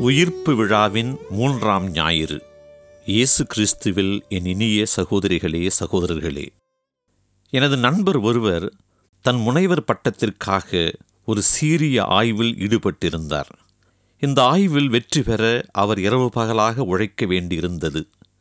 உயிர்ப்பு விழாவின் மூன்றாம் ஞாயிறு இயேசு கிறிஸ்துவில் என் இனிய சகோதரிகளே சகோதரர்களே எனது நண்பர் ஒருவர் தன் முனைவர் பட்டத்திற்காக ஒரு சீரிய ஆய்வில் ஈடுபட்டிருந்தார் இந்த ஆய்வில் வெற்றி பெற அவர் இரவு பகலாக உழைக்க வேண்டியிருந்தது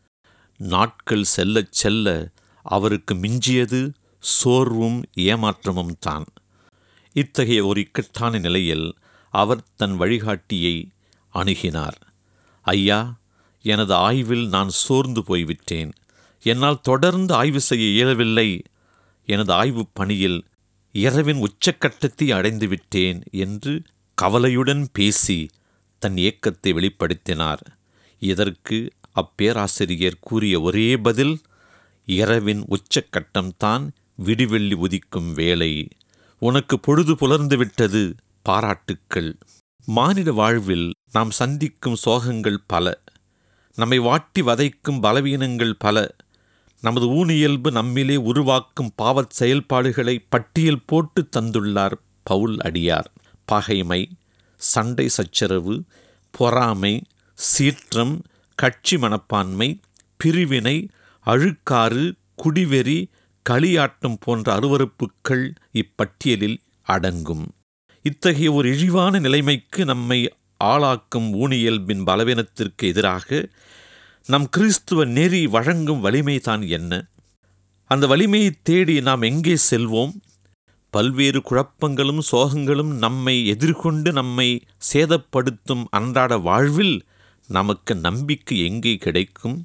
நாட்கள் செல்லச் செல்ல அவருக்கு மிஞ்சியது சோர்வும் ஏமாற்றமும் தான் இத்தகைய ஒரு இக்கட்டான நிலையில் அவர் தன் வழிகாட்டியை அணுகினார் ஐயா எனது ஆய்வில் நான் சோர்ந்து போய்விட்டேன் என்னால் தொடர்ந்து ஆய்வு செய்ய இயலவில்லை எனது ஆய்வுப் பணியில் இரவின் உச்சக்கட்டத்தை அடைந்து விட்டேன் என்று கவலையுடன் பேசி தன் ஏக்கத்தை வெளிப்படுத்தினார் இதற்கு அப்பேராசிரியர் கூறிய ஒரே பதில் இரவின் உச்சக்கட்டம்தான் விடிவெள்ளி உதிக்கும் வேளை உனக்கு பொழுது புலர்ந்து விட்டது பாராட்டுக்கள் மானிட வாழ்வில் நாம் சந்திக்கும் சோகங்கள் பல நம்மை வாட்டி வதைக்கும் பலவீனங்கள் பல நமது ஊனியல்பு நம்மிலே உருவாக்கும் பாவச் செயல்பாடுகளை பட்டியல் போட்டு தந்துள்ளார் பவுல் அடியார் பகைமை சண்டை சச்சரவு பொறாமை சீற்றம் கட்சி மனப்பான்மை பிரிவினை அழுக்காறு குடிவெறி களியாட்டம் போன்ற அருவறுப்புக்கள் இப்பட்டியலில் அடங்கும் இத்தகைய ஒரு இழிவான நிலைமைக்கு நம்மை ஆளாக்கும் ஊனியல்பின் பலவீனத்திற்கு எதிராக நம் கிறிஸ்துவ நெறி வழங்கும் வலிமை தான் என்ன அந்த வலிமையை தேடி நாம் எங்கே செல்வோம் பல்வேறு குழப்பங்களும் சோகங்களும் நம்மை எதிர்கொண்டு நம்மை சேதப்படுத்தும் அன்றாட வாழ்வில் நமக்கு நம்பிக்கை எங்கே கிடைக்கும்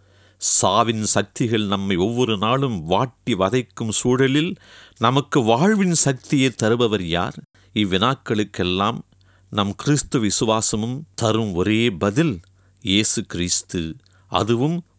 சாவின் சக்திகள் நம்மை ஒவ்வொரு நாளும் வாட்டி வதைக்கும் சூழலில் நமக்கு வாழ்வின் சக்தியை தருபவர் யார் இவ்வினாக்களுக்கெல்லாம் நம் கிறிஸ்து விசுவாசமும் தரும் ஒரே பதில் இயேசு கிறிஸ்து அதுவும்